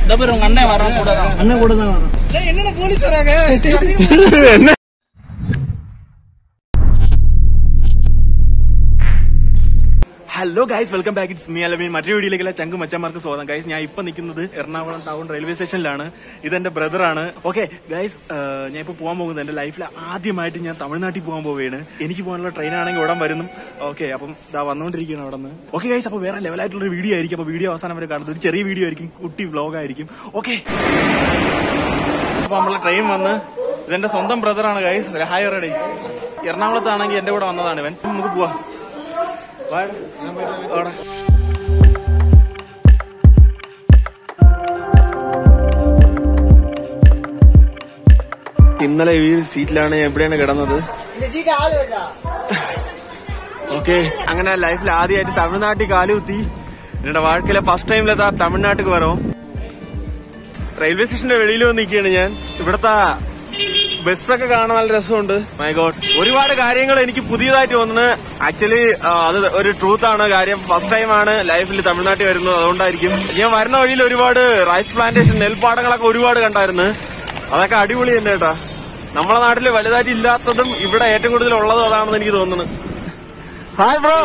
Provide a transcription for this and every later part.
இந்த பேர் உங்க அண்ணன் வரான் கூட தான் அண்ணன் கூட தான் வரும் என்னென்ன போலீஸ் வராங்க என்ன hello guys welcome back it's me Alameen മറ്റൊരു വീഡിയോയിലേക്കുള്ള ചങ്ക് മച്ചന്മാർക്ക് സ്വാഗതം ഗൈസ് ഞാൻ ഇപ്പൊ നിൽക്കുന്നത് എറണാകുളം ടൗൺ റെയിൽവേ സ്റ്റേഷനിലാണ് ഇതെന്റെ ബ്രദറാണ് ഓക്കെ ഗൈസ് ഞാൻ ഇപ്പൊ പോകാൻ പോകുന്നത് എന്റെ ലൈഫിൽ ആദ്യമായിട്ട് ഞാൻ തമിഴ്നാട്ടിൽ പോകാൻ പോവുകയാണ് എനിക്ക് പോകാനുള്ള ട്രെയിൻ ആണെങ്കിൽ ഉടൻ വരുന്നു ഓക്കെ അപ്പം ഇതാ വന്നുകൊണ്ടിരിക്കുകയാണ് അവിടെ നിന്ന് ഓക്കെ ഗൈസ് അപ്പൊ വേറെ ലെവലായിട്ടുള്ള വീഡിയോ ആയിരിക്കും അപ്പൊ വീഡിയോ അവസാനം വരെ കാണുന്നത് ഒരു ചെറിയ വീഡിയോ ആയിരിക്കും കുട്ടി വ്ലോഗ് ആയിരിക്കും ഓക്കെ അപ്പൊ നമ്മളെ ട്രെയിൻ വന്ന് ഇതെന്റെ സ്വന്തം ബ്രദറാണ് ഗൈസ് ഹായ് റെഡി എറണാകുളത്താണെങ്കിൽ എന്റെ കൂടെ വന്നതാണ് ഇവൻ നമുക്ക് പോവാം വാ. അവിടെ. ഇന്നലെ ഈ സീറ്റിലാണ് എവിടെയാണ് കിടന്നത് ഓക്കെ അങ്ങനെ ലൈഫിൽ ആദ്യമായിട്ട് തമിഴ്നാട്ടിൽ കാലുകുത്തി എന്റെ வாழ்க்கையில ഫസ്റ്റ് ടൈമിലെത്താ തമിഴ്നാട്ടിൽ വരും റെയിൽവേ സ്റ്റേഷന്റെ വെളിയിൽ വന്ന് നിൽക്കുകയാണ് ഞാൻ ഇവിടത്തെ ബസ്സൊക്കെ കാണാൻ നല്ല രസമുണ്ട് മൈ ഗോഡ് ഒരുപാട് കാര്യങ്ങൾ എനിക്ക് പുതിയതായിട്ട് വന്നത് ആക്ച്വലി അത് ഒരു ട്രൂത്ത് ആണ് കാര്യം ഫസ്റ്റ് ടൈം ആണ് ലൈഫിൽ തമിഴ്നാട്ടിൽ വരുന്നത് അതുകൊണ്ടായിരിക്കും ഞാൻ വരുന്ന വഴിയിൽ ഒരുപാട് റൈസ് പ്ലാന്റേഷൻ നെൽപ്പാടങ്ങളൊക്കെ ഒരുപാട് കണ്ടായിരുന്നു അതൊക്കെ അടിപൊളി തന്നെ കേട്ടാ നമ്മളെ നാട്ടിൽ വലുതായിട്ട് ഇല്ലാത്തതും ഇവിടെ ഏറ്റവും കൂടുതൽ ഉള്ളതും അതാണെന്ന് എനിക്ക് തോന്നുന്നു ഹായ് ബ്രോ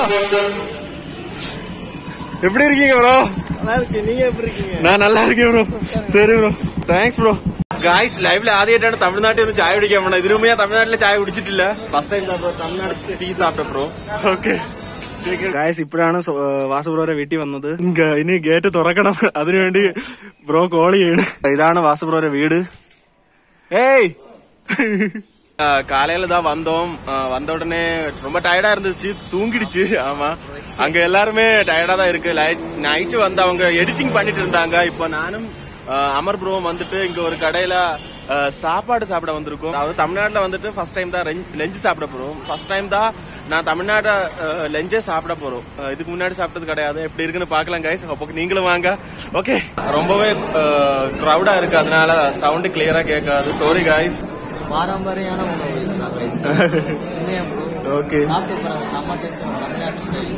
எப்படி இருக்கீங்க ப்ரோ நீங்க எப்படி இருக்கீங்க நான் நல்லா இருக்கேன் ப்ரோ சரி ப்ரോ താങ്ക്സ് ബ്രോ ഗായ്സ് ലൈവിൽ ആദ്യമായിട്ടാണ് തമിഴ്നാട്ടിൽ ഒന്ന് ചായ കുടിക്കാൻ പോണത് ഇതിനു മുമ്പ് ഞാൻ തമിഴ്നാട്ടിലെ ചായ കുടിച്ചിട്ടില്ല ഫസ്റ്റ് ടൈം തമിഴ്നാട് ടീ സാപ്പിട്ട ബ്രോ ഓക്കെ ഗായ്സ് ഇപ്പോഴാണ് സോ- ഏഹ് വാസു ബ്രോയുടെ വീട്ടിൽ വന്നത് ഗ- ഇനി ഗേറ്റ് തുറക്കണം അതിനുവേണ്ടി ബ്രോ കോൾ ചെയ്യണ് ഇതാണ് വാസു ബ്രോയുടെ വീട് ஏய் காலையில தான் வந்தோம் அஹ் வந்த உடனே ரொம்ப டயர்டா இருந்துச்சு தூங்கிடுச்சு ஆமா அங்க எல்லாருமே டயர்டா தான் இருக்கு நைட்டு வந்து அவங்க எடிட்டிங் பண்ணிட்டு இருந்தாங்க இப்போ நானும் அஹ் அமர் ப்ரோவும் வந்துட்டு இங்க ஒரு கடையில அஹ் சாப்பாடு சாப்பிட வந்திருக்கோம் அதாவது தமிழ்நாட்டுல வந்துட்டு ஃபர்ஸ்ட் டைம் தான் லஞ்ச் சாப்பிட போறோம் ஃபர்ஸ்ட் டைம் தான் நான் தமிழ்நாடு லஞ்சே சாப்பிட போறோம் அஹ் இதுக்கு முன்னாடி சாப்பிட்டது கிடையாது எப்படி இருக்குன்னு பார்க்கலாம் கைஸ் அப்போ நீங்களும் வாங்க ஓகே ரொம்பவே க்ரௌடா இருக்கு அதனால சவுண்ட் கிளியரா கேட்காது சாரி கைஸ் பாரம்பரியான உணவு இதுதான் guys. உண்மையா bro. ஓகே சாப்பிட்டு பாருங்க செம்ம டேஸ்ட் தமிழ்நாட்டு ஸ்டைல்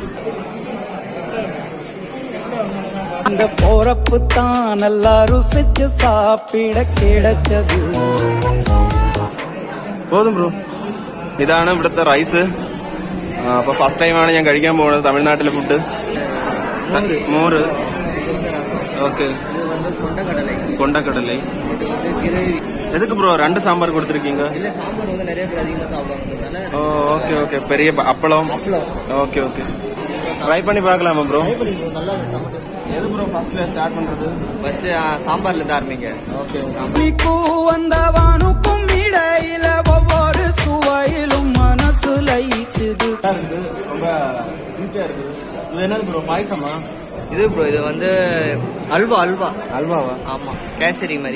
அந்த போறப்பு தான் நல்லா ருசிச்சு சாப்பிட கிடைச்சது പോതും ബ്രോ ഇതാണ് ഇവിടുത്തെ റൈസ് അപ്പൊ ഫസ്റ്റ് ടൈമാണ് ഞാൻ കഴിക്കാൻ പോകുന്നത് തമിഴ്നാട്ടിലെ ഫുഡ് മോര് ഓക്കെ இது வந்து கொண்டக்கடலை കൊണ്ടക്കടലേ இது வந்து கிரேவி எதுக்கு ப்ரோ ரெண்டு சாம்பார் கொடுத்துருக்கீங்க இல்ல சாம்பார் வந்து நிறைய பேர் அதிகமா சாப்பிடுவாங்கன்றதால ஓ ஓகே ஓகே பெரிய ப- அப்பளம் ஓகே ஓகே ட்ரை பண்ணி பார்க்கலாமா ப்ரோ நல்லா இருக்கு செம்ம டேஸ்ட் எது ப்ரோ ஃபர்ஸ்ட்ல ஸ்டார்ட் பண்றது ஃபர்ஸ்ட் சாம்பார்ல இருந்து ஆரம்பிங்க ஓகே நீக்கும் வந்தவனுக்கும் இடையில ஒவ்வொரு சுவையிலும் மனசு லயிச்சுது இருக்கு ரொம்ப ஸ்வீட்டா இருக்கு இது என்னது ப்ரோ பாயசமா இது ப்ரோ இது வந்து அல்வா அல்வா அல்வாவா ஆமா கேசரி மாதிரி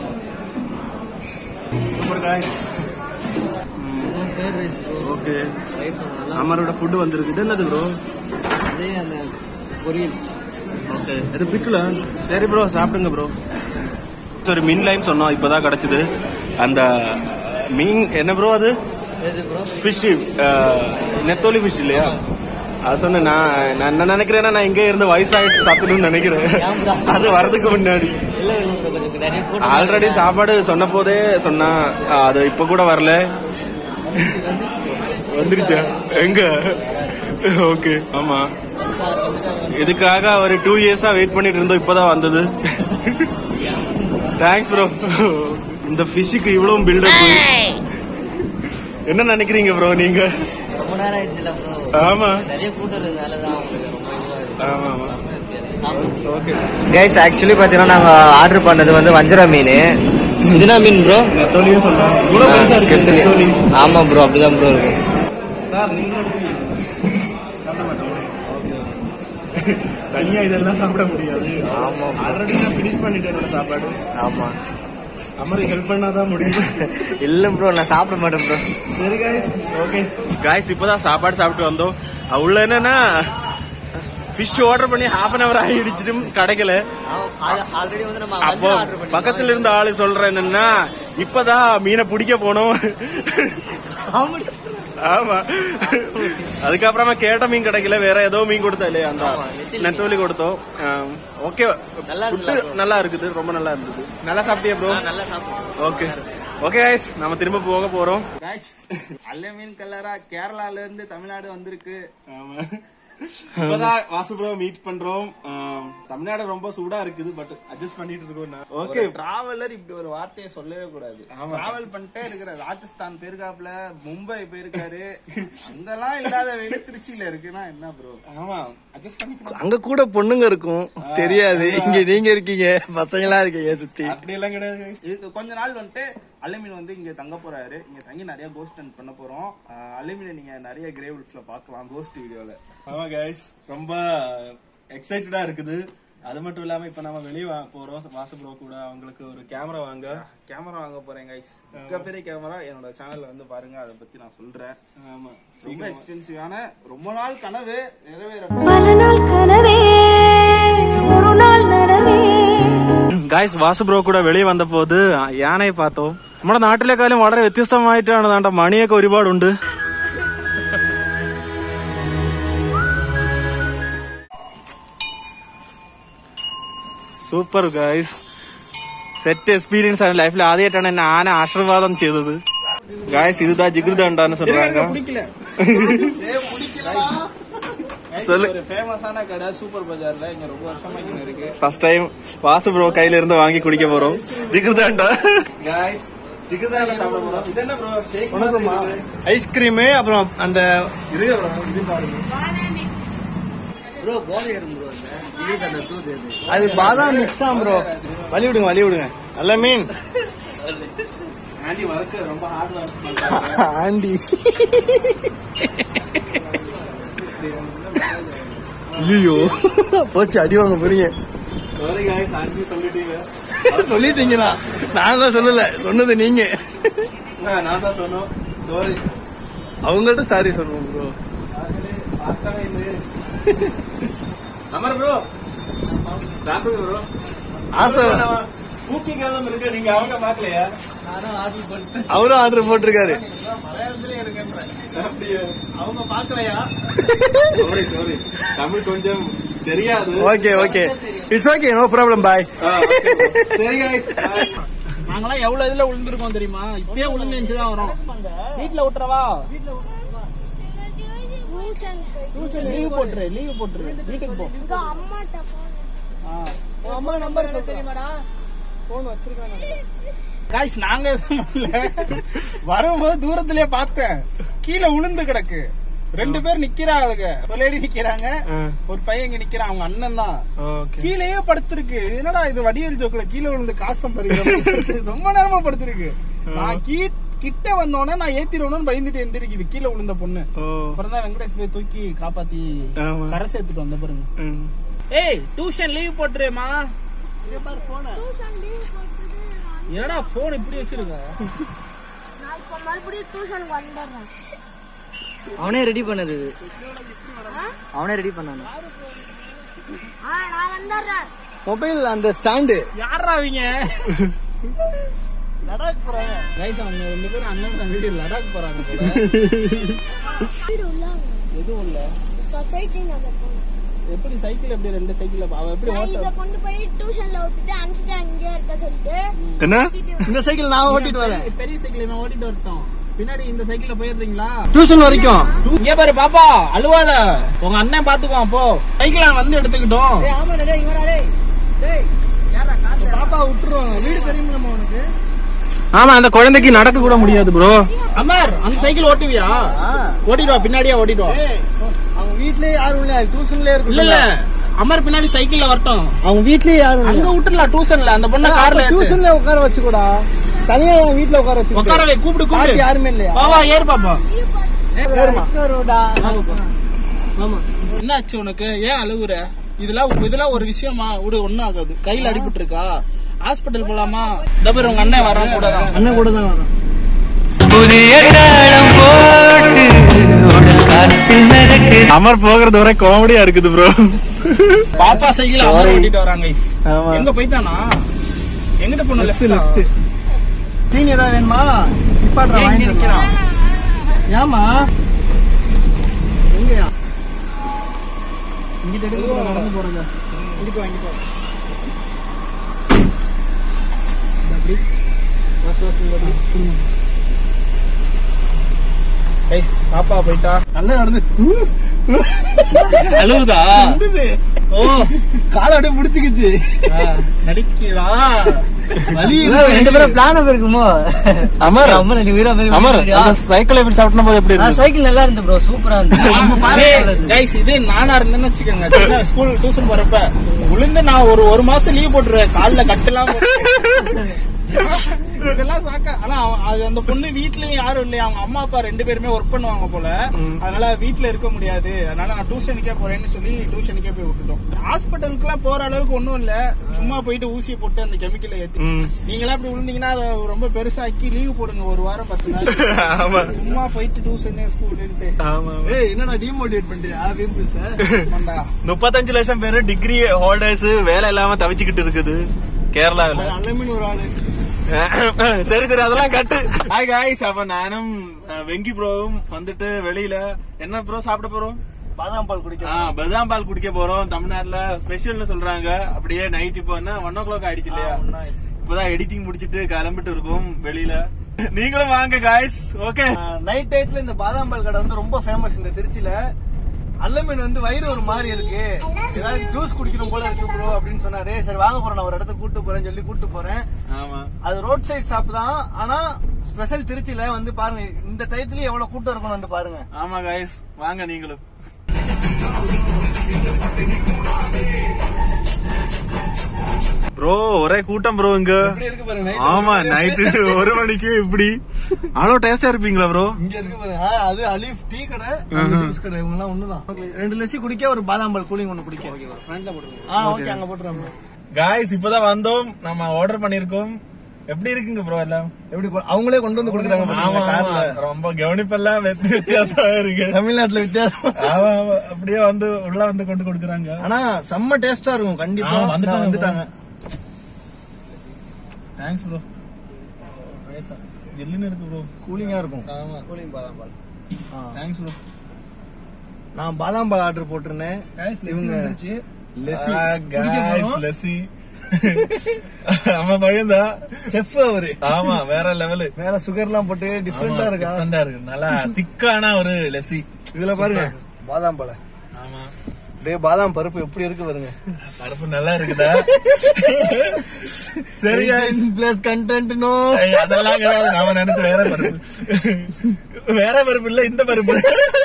super guys third rice bro okay rice நல்லா அமரோட ஃபுட் வந்திருக்கு இது என்னது ப்ரோ அதே அந்த பொரியல் ஓகே இது பிக்கல சரி ப்ரோ சாப்பிடுங்க ப்ரோ ஒரு மீன் லைம் சொன்னோம் இப்பதான் கிடைச்சது அந்த மீன் என்ன ப்ரோ அது எது ப்ரோ ஃபிஷ் நெத்தோலி ஃபிஷ் இல்லையா அது சொன்ன நான் நான் என்ன நினைக்கிறேன்னா நான் இங்கே இருந்து வயசாயிட்டு சாப்பிடணும்னு நினைக்கிறேன் அது வரதுக்கு முன்னாடி இல்ல ப்ரோ கொஞ்சம் நிறைய கூட்டம் ஆல்ரெடி சாப்பாடு சொன்ன போதே சொன்னா அது இப்ப கூட வரல வந்துருச்சா எங்க ஓகே ஆமா இதுக்காக ஒரு டூ இயர்ஸா வெயிட் பண்ணிட்டு இருந்தோம் இப்பதான் வந்தது தேங்க்ஸ் ப்ரோ இந்த ஃபிஷ்ஷுக்கு இவ்வளவு பில்டப் என்ன நினைக்கிறீங்க ப்ரோ நீங்க ரொம்ப நேரம் ஆயிடுச்சுல ப்ரோ ஆமா நிறைய கூட்டம் இருந்தனால தான் உங்களுக்கு ரொம்ப இதுவா இருக்கு ஆமா ஆமா ஓகே கைஸ் ஆக்சுவலி பாத்தீங்கன்னா நாங்க ஆர்டர் பண்ணது வந்து வஞ்சர மீன் இதுனா மீன் ப்ரோ நெத்தோலியும் சொல்றேன் இவ்வளவு பெருசா இருக்கு நெத்தோலி. ஆமா ப்ரோ அப்படிதான் ப்ரோ இருக்கு சார் நீங்களும் சாப்பிட மாட்டோம் தனியா இதெல்லாம் சாப்பிட முடியாது ஆமா ஆல்ரெடி நான் ஃபினிஷ் பண்ணிட்டேன் என்னோட சாப்பாடு ஆமா அமரி ஹெல்ப் பண்ணாதான் முடியும் இல்ல ப்ரோ நான் சாப்பிட மாட்டேன் ப்ரோ சரி காய்ஸ் ஓகே காய்ஸ் இப்பதான் சாப்பாடு சாப்பிட்டு வந்தோம் அஹ் உள்ள என்னன்னா ஃபிஷ் ஆர்டர் பண்ணி ஹாஃப் அன் அவர் ஆகிடுச்சிட்டும் கிடைக்கல ஆல்ரெடி வந்து நம்ம அப்போ பக்கத்துல இருந்த ஆளு சொல்ற என்னன்னா இப்பதான் மீனை பிடிக்க போனோம் ஆமா அதுக்கப்புறமா கேட்ட மீன் கிடைக்கல வேற ஏதோ மீன் கொடுத்தா இல்லையா அந்த நெத்தோலி கொடுத்தோம் ஓகே நல்லா இருக்குது ரொம்ப நல்லா இருந்தது நல்லா சாப்பிட்டியா ப்ரோ நல்லா சாப்பிடுவோம் ஓகே ஓகே கைஸ் நம்ம திரும்ப போக போறோம் காய்ஸ் அல்ல மீன் கலரா கேரளால இருந்து தமிழ்நாடு வந்திருக்கு ஆமா. இப்பதான் வாசு ப்ரோ மீட் பண்றோம் ஆம், தமிழ்நாடு ரொம்ப சூடா இருக்குது பட் அட்ஜஸ்ட் பண்ணிட்டு இருக்கோம் ஓகே டிராவலர் இப்படி ஒரு வார்த்தையை சொல்லவே கூடாது டிராவல் பண்ணிட்டே இருக்கிற ராஜஸ்தான் போயிருக்காப்ல மும்பை போயிருக்காரு அங்கெல்லாம் இல்லாத வெயில் திருச்சியில இருக்குன்னா என்ன ப்ரோ ஆமா அட்ஜஸ்ட் பண்ணிக்கணும் அங்க கூட பொண்ணுங்க இருக்கும் தெரியாது இங்க நீங்க இருக்கீங்க பசங்களா இருக்கீங்க சுத்தி அப்படி எல்லாம் கிடையாது guys. இதுக்கு கொஞ்ச நாள் வந்துட்டு அலுமின் வந்து இங்க தங்க போறாரு இங்க தங்கி நிறைய கோஸ்ட் ஹண்ட் பண்ண போறோம் அலுமினை நீங்க நிறைய கிரேவல்ஸ்ல பாக்கலாம் கோஸ்ட் வீடியோல ஆமா கைஸ் ரொம்ப எக்ஸைட்டடா இருக்குது அது மட்டும் இல்லாம இப்ப நம்ம வெளியே வா- போறோம் வாசு ப்ரோ கூட அவங்களுக்கு ஒரு கேமரா வாங்க கேமரா வாங்க போறேன் கைஸ் மிகப்பெரிய கேமரா என்னோட சேனல்ல வந்து பாருங்க அதை பத்தி நான் சொல்றேன் ஆமா ரொம்ப எக்ஸ்பென்சிவான ரொம்ப நாள் கனவு நிறைவேற பல நாள் கனவே ஒரு நாள் நனவே ഗായ്സ് വാസു ബ്രോ കൂടെ വെളി വന്നപ്പോത് യാനയെ പാത്തോ നമ്മുടെ നാട്ടിലെക്കാളും വളരെ വ്യത്യസ്തമായിട്ടാണ് ദാണ്ട മണിയൊക്കെ ഒരുപാടുണ്ട് സൂപ്പർ ഗായ്സ് സെറ്റ് എക്സ്പീരിയൻസ് ആണ് ലൈഫിൽ ആദ്യമായിട്ടാണ് എന്നെ ആന ആശീർവാദം ചെയ്തത് ഗായ്സ് ഇതാ ജിഗൃത ഉണ്ടാന്ന് சொல்றாங்க சொல்லு ஒரு ஃபேமஸான கடை சூப்பர் பஜார்ல இங்க ரொம்ப வருஷமா இங்க இருக்கு ஃபர்ஸ்ட் டைம் வாசு ப்ரோ கையில இருந்து வாங்கி குடிக்க போறோம் ஜிகிருதாண்டா காய்ஸ் ஜிகிருதாண்டா சாப்பிட போறோம் இது என்ன ப்ரோ ஷேக் வணக்கம்மா ஐஸ்கிரீமு அப்புறம் அந்த இது ப்ரோ இது பாருங்க அது பாதாம் மிக்ஸ் தான் ப்ரோ வலி விடுங்க வலி விடுங்க நல்ல மீன் ஆண்டி ஒர்க் ரொம்ப ஹார்ட் ஒர்க் பண்றாங்க ஆண்டி ஐயோ போச்சு அடி வாங்க போறீங்க சாரி காய்ஸ் ஆண்டி சொல்லிட்டீங்க சொல்லிட்டீங்களா நான் தான் சொல்லல சொன்னது நீங்க ஆ, நான் தான் சொன்னோம் சாரி அவங்கள்ட்ட சாரி சொல்லுவோம் ப்ரோ பார்க்கவே இல்லை அமர் ப்ரோ சாப்பிடுங்க ப்ரோ ஆசை குக்கிங் எல்லாம் இருக்கு நீங்க அவங்க பார்க்கலையா அவரும் ஆர்டர் போட்டிருக்காரு அப்படியா அவங்க பாக்கலையா சாரி சாரி தமிழ் கொஞ்சம் தெரியாது okay okay it's okay no problem bye ah, okay bro. சரி guys bye. நாங்களாம் எவ்வளவு இதுல விழுந்திருக்கோம் தெரியுமா இப்பயே விழுந்து தான் வரோம் வீட்டுல விட்டுறவா லீவ் போட்டுரு லீவ் போட்டுரு வீட்டுக்கு போ அம்மா நம்பர் தெரியுமாடா போன் வச்சிருக்காங்க காய்ஸ் நாங்க எதுவும் பண்ணல. வரும்போது தூரத்திலேயே பார்த்தேன் கீழே உளுந்து கிடக்கு ரெண்டு பேர் நிக்கிறாளுங்க ஒரு லேடி நிக்கிறாங்க ஒரு பையன் இங்க நிக்கிறான் அவங்க அண்ணன் தான் Okay. கீழேயே படுத்திருக்கு என்னடா இது வடிவேல் ஜோக்குல கீழே விழுந்து காசம் பறிக்கிற ரொம்ப நேரமா படுத்திருக்கு நான் கீ கிட்ட வந்தோடனே நான் ஏத்திடுவோம்னு பயந்துட்டு எந்திரிக்குது கீழே விழுந்த பொண்ணு ஓ. அப்புறம் தான் வெங்கடேஷ் போய் தூக்கி காப்பாத்தி ஆமா. கரை சேர்த்துட்டு வந்த பாருங்க ம். ஏய் டியூஷன் லீவ் போட்டுருமா என்னடா போன் இப்படி வச்சிருக்க நான் இப்ப மறுபடியும் டியூஷனுக்கு வந்துடுறேன் அவனே ரெடி பண்ணது இது. அவனே ரெடி பண்ணானு ஆ நான் வந்துடுறேன் மொபைல் அந்த ஸ்டாண்டு யாரா அவங்க லடாக் போறாங்க கைஸ் அவங்க ரெண்டு பேரும் அண்ணன் தம்பி லடாக் போறாங்க போல. வீடு உள்ளாங்க எதுவும் இல்ல சொசைட்டி நகர் போகணும் எப்படி சைக்கிள் எப்படி ரெண்டு சைக்கிள் அவ எப்படி நான் ஓட்ட இத கொண்டு போய் டியூஷன்ல விட்டுட்டு அனுப்பிச்சிட்டு அங்கேயே இருக்க சொல்லிட்டு என்ன இந்த சைக்கிள் நான் ஓட்டிட்டு வரேன் பெரிய சைக்கிள் இவன் ஓட்டிட்டு வரட்டும் பின்னாடி இந்த சைக்கிள்ல போயிடுறீங்களா டியூஷன் வரைக்கும் இங்க பாரு பாப்பா அழுவாத உங்க அண்ணன் பாத்துக்குவான் போ சைக்கிள் வந்து எடுத்துக்கிட்டோம் பாப்பா விட்டுருவாங்க வீடு தெரியுமா உனக்கு ஆமா அந்த குழந்தைக்கு நடக்க கூட முடியாது ப்ரோ அமர் அந்த சைக்கிள் ஓட்டுவியா ஓட்டிட்டு வா பின்னாடியே ஓட்டிட்டு வா அவங்க வீட்லயே யாரும் இல்ல டியூஷன்லயே இல்ல இருக்கு இல்ல அமர் பின்னாடி சைக்கிள்ல வரட்டும் அவங்க வீட்லயே யாரும் அங்க விட்டுலாம் டியூஷன்ல அந்த பொண்ண கார்ல ஏத்து. டியூஷன்ல உட்கார வச்சுக்கூடா தனியா என் வீட்ல உட்கார வச்சு உட்கார வை கூப்பிடு பாட்டி கூப்பிடு யாருமே இல்லையா வா வா ஏறு பாப்பா ஏறுமா ஆமா என்னாச்சு உனக்கு ஏன் அழுகுற இதெல்லாம் இதெல்லாம் ஒரு விஷயமா விடு ஒண்ணும் ஆகாது கையில அடிபட்டு இருக்கா ஹாஸ்பிட்டல் போலாமா இந்த பேர் உங்க அண்ணன் வரான் கூட தான் அண்ணன் கூட தான் வரும் அமர் போகிறது வரை காமெடியா இருக்குது ப்ரோ பாப்பா சைக்கிள் அமர் ஓட்டிட்டு வராங்க guys. ஆமா. எங்க போயிட்டானா எங்கிட்ட போன லெஃப்ட் லெஃப்ட் தீனி ஏதாவது வேணுமா நிப்பாட்றேன் இங்க வாங்கிட்டு நிக்கிறான் ஏமா எங்கயா இங்கிட்ட எடுக்க நடந்து போறேங்க இங்கிட்டு வாங்கிட்டு வா. இந்த அப்படி வாசு வாசு இங்க அப்படி. கைஸ் பாப்பா போயிட்டா நல்லா நடந்து அழுவுதா நடந்தது ஓ கால அப்படியே பிடிச்சிக்கிச்சு நடிக்கிறா வலி ரெண்டு பேரும் பிளான் இருக்குமோ அமர் அமர் நீ வீரா மாதிரி அமர் அந்த சைக்கிள் எப்படி சாப்பிட்ட போது எப்படி இருக்கு சைக்கிள் நல்லா இருந்து ப்ரோ சூப்பரா இருந்து கைஸ் இது நானா இருந்தேன்னு வச்சுக்கோங்க சின்ன ஸ்கூல் டியூஷன் போறப்ப விழுந்து நான் ஒரு ஒரு மாசம் லீவ் போட்டுருவேன் கால்ல கட்டெல்லாம் போட்டு. இதெல்லாம் சாக்கா ஆனா அவ- அது அந்த பொண்ணு வீட்லயும் யாரும் இல்லையா அவங்க அம்மா அப்பா ரெண்டு பேருமே ஒர்க் பண்ணுவாங்க போல அதனால வீட்ல இருக்க முடியாது அதனால நான் டியூஷனுக்கே போறேன்னு சொல்லி டியூஷனுக்கே போய் விட்டுட்டோம் ஹாஸ்பிட்டலுக்கு எல்லாம் போற அளவுக்கு ஒண்ணும் இல்ல சும்மா போயிட்டு ஊசியை போட்டு அந்த கெமிக்கலை ஏத்தி நீங்களா அப்படி விழுந்தீங்கன்னா அதை ரொம்ப பெருசாக்கி லீவ் போடுங்க ஒரு வாரம் பத்து நாள் ஆமா சும்மா போயிட்டு டியூஷன் ஸ்கூலுன்ட்டு ஆமா ஏய் என்னடா டிமோட்டிவேட் பண்றியா வீம்பிள்ஸ் ஆமாண்டா முப்பத்தஞ்சு லட்சம் பேரு டிகிரி ஹோல்டர்ஸ் வேலை இல்லாம தவிச்சுக்கிட்டு இருக்குது கேரளாவில் அலமின் ஒரு ஆளு சரி சரி அதெல்லாம் கட்டு ஹாய் காய்ஸ் அப்ப நானும் அஹ், வெங்கி ப்ரோவும் வந்துட்டு வெளியில என்ன ப்ரோ சாப்பிட போறோம் பாதாம் பால் குடிக்க ஆ, பதாம் பால் குடிக்க போறோம் தமிழ்நாட்டுல ஸ்பெஷல்னு சொல்றாங்க அப்படியே நைட் இப்போ என்ன ஒன் ஓ கிளாக் ஆயிடுச்சு இல்லையா இப்பதான் எடிட்டிங் முடிச்சிட்டு கிளம்பிட்டு இருக்கோம் வெளியில நீங்களும் வாங்க காய்ஸ் ஓகே நைட் டயத்துல இந்த பாதாம் பால் கடை வந்து ரொம்ப ஃபேமஸ் இந்த திருச்சியில அல்லமீன் வந்து வயிறு ஒரு மாதிரி இருக்கு ஏதாவது ஜூஸ் குடிக்கணும் போல இருக்கு ப்ரோ அப்படின்னு சொன்னாரு சரி வாங்க போறேன் நான் ஒரு இடத்துக்கு கூட்டு போறேன்னு சொல்லி கூட்டு போறேன் ஆமா அது ரோட் சைடு ஷாப் தான் ஆனா ஸ்பெஷல் திருச்சியில வந்து பாருங்க இந்த டயத்துலயும் எவ்வளவு கூட்டம் இருக்கும்னு வந்து பாருங்க ஆமா காய்ஸ் வாங்க நீங்களும் ப்ரோ ஒரே கூட்டம் ப்ரோ இங்க இப்படி இருக்கு பாருங்க night ஆமா நைட்டு ஒரு மணிக்கு இப்படி அவ்வளவு டேஸ்டா இருப்பீங்களா ப்ரோ இங்க இருக்கு பாருங்க ஆ, அது அலீஃப் டீ கடை ஜூஸ் கடை இவங்க எல்லாம் ஒண்ணுதான் ரெண்டு லஸ்ஸி குடிக்க ஒரு பாதாம் பால் கூலிங் ஒண்ணு குடிக்க ஃப்ரண்ட்ல போட்டுருங்க ஆ ஓகே அங்க போட்டுருங்க காய்ஸ் இப்பதான் வந்தோம் நம்ம ஆர்டர் பண்ணிருக்கோம் எப்படி இருக்குங்க ப்ரோ எல்லாம் எப்படி கொ- அவங்களே கொண்டு வந்து கொடுக்குறாங்க ஆமா பாத்தீங்களா, ஆமா கார்ல ரொம்ப கவனிப்பெல்லாம் வெத்தி- வித்தியாசமா இருக்கு தமிழ்நாட்டுல வித்தியாசம் ஆமா ஆமா அப்படியே வந்து உள்ள வந்து கொண்டு கொடுக்குறாங்க ஆனா செம்ம டேஸ்டா இருக்கும் கண்டிப்பா ஆ, வந்துட்டாங்க, நான் வந்துட்டாங்க தேங்க்ஸ் ப்ரோ ஜில்லுன்னு இருக்கு ப்ரோ கூலிங்கா இருக்கும் ஆமா கூலிங் பாதாம் பால் தேங்க்ஸ் ப்ரோ நான் பாதாம் பால் ஆர்டர் போட்டிருந்தேன் இவங்க லெஸ்ஸி காய்ஸ் லஸ்ஸி ஆமா பையன்தா செஃப் அவரு ஆமா வேற லெவலு மேல சுகர் எல்லாம் போட்டு டிஃப்ரெண்டா இருக்கா டிஃப்ரெண்டா இருக்கு நல்லா திக்கான ஒரு லஸ்ஸி இதுல பாருங்க பாதாம் பால் ஆமா அப்படியே பாதாம் பருப்பு எப்படி இருக்கு பாருங்க பருப்பு நல்லா இருக்குதா சரி guys. பிளஸ் கண்டென்ட் நோ ஐய், அதெல்லாம் கிடையாது நாம நினைச்ச வேற பருப்பு வேற பருப்பு இல்ல இந்த பருப்பு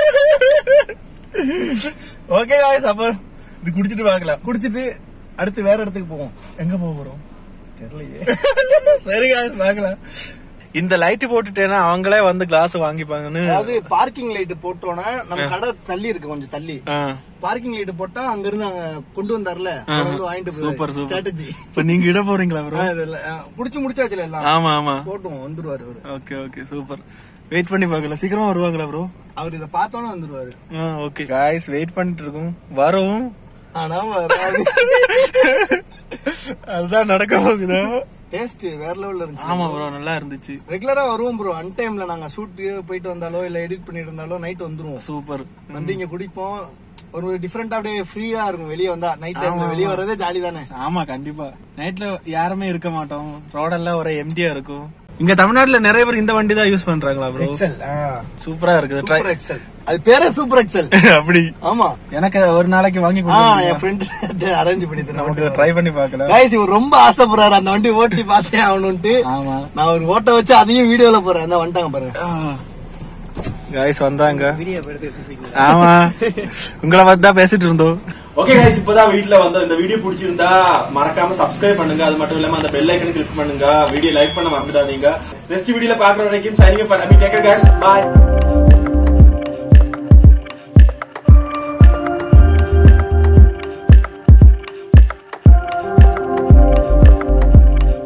ஓகே காய்ஸ் அப்ப இது குடிச்சிட்டு பார்க்கலாம் குடிச்சிட்டு அடுத்து வேற இடத்துக்கு போவோம் எங்க போக போறோம் தெரியலையே சரி காய்ஸ் பார்க்கலாம் இந்த லைட் போட்டுட்டேன்னா அவங்களே வந்து கிளாஸ் வாங்கிப்பாங்கன்னு அதாவது பார்க்கிங் லைட் போட்டோன்னா நம்ம கடை தள்ளி இருக்கு கொஞ்சம் தள்ளி ஆ, பார்க்கிங் லைட் போட்டா அங்க இருந்து அங்க கொண்டு வந்தார்ல அவர் வந்து வாங்கிட்டு சூப்பர் சூப்பர் ஸ்ட்ராட்டஜி இப்ப நீங்க இட போறீங்களா ப்ரோ குடிச்சு முடிச்சாச்சுல எல்லாம் ஆமா ஆமா போட்டும் வந்துருவாரு அவரு ஓகே ஓகே சூப்பர் வெயிட் பண்ணி பார்க்கலாம் சீக்கிரமா வருவாங்களா ப்ரோ அவர் இத பார்த்தோன்னே வந்துருவாரு ஓகே காய்ஸ் வெயிட் பண்ணிட்டு இருக்கோம் வரும் ஆனா வராது அதுதான் நடக்க போகுதா டேஸ்ட் வேற லெவல்ல இருந்துச்சு ஆமா ப்ரோ நல்லா இருந்துச்சு ரெகுலரா வருவோம் ப்ரோ அன் டைம்ல நாங்க ஷூட் போயிட்டு வந்தாலோ இல்ல எடிட் பண்ணிட்டு இருந்தாலோ நைட் வந்துருவோம் சூப்பர் வந்து இங்க குடிப்போம் ஒரு டிஃபரெண்டா அப்படியே ஃப்ரீயா இருக்கும் வெளியே வந்தா நைட் டைம்ல வெளியே வர்றதே ஜாலி தானே ஆமா கண்டிப்பா நைட்ல யாருமே இருக்க மாட்டோம் ரோடெல்லாம் ஒரே எம்டியா இருக்கும் இங்க தமிழ்நாட்டுல நிறைய பேர் இந்த வண்டி தான் யூஸ் பண்றாங்களா ப்ரோ எக்ஸல் சூப்பரா இருக்குது ட்ரை சூப்பர் எக்ஸல் அது பேரே சூப்பர் எக்ஸல் அப்படி ஆமா எனக்கு ஒரு நாளைக்கு வாங்கி ஆ கொடுங்க என் ஃப்ரெண்ட் அரேஞ்ச் பண்ணி தரேன் நமக்கு ட்ரை பண்ணி பார்க்கலாம் கைஸ் இவர் ரொம்ப ஆசைப்படுறாரு அந்த வண்டி ஓட்டி பார்த்தே ஆகணும்ட்டு ஆமா நான் ஒரு ஓட்ட வச்சு அதையும் வீடியோல போறேன் அந்த வந்துட்டாங்க பாருங்க காய்ஸ் வந்தாங்க வீடியோ எடுத்து ஆமா உங்களை பத்தி தான் பேசிட்டு இருந்தோம் ஓகே गाइस இப்பதான் வீட்ல வந்தோம் இந்த வீடியோ பிடிச்சிருந்தா மறக்காம சப்ஸ்கிரைப் பண்ணுங்க அது மட்டும் இல்லாம அந்த பெல் ஐக்கன் கிளிக் பண்ணுங்க வீடியோ லைக் பண்ண மறந்துடாதீங்க நெக்ஸ்ட் வீடியோல பாக்குற வரைக்கும் signing for Ami take care guys by